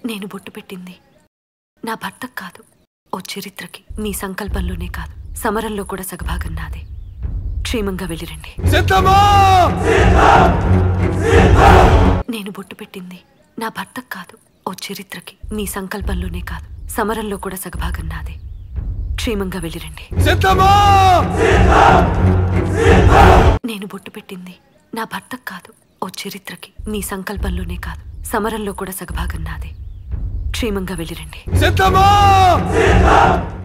నేను బొట్టు పెట్టింది నా భర్తకు కాదు ఓ చరిత్రకి మీ సంకల్పంలోనే కాదు సమరంలో కూడా సగభాగం నాదే క్షేమంగా వెళ్ళిరండి సిద్ధమా నేను బొట్టు పెట్టింది నా భర్తకు కాదు ఓ చరిత్రకి మీ సంకల్పంలోనే కాదు సమరంలో కూడా సగభాగం నాదే క్షేమంగా వెళ్ళిరండి సిద్ధమా నేను బొట్టు పెట్టింది నా భర్తకు కాదు ఓ చరిత్రకి మీ సంకల్పంలోనే కాదు సమరంలో కూడా సగభాగం నాదే క్షేమంగా వెళ్ళిరండి సిద్ధమా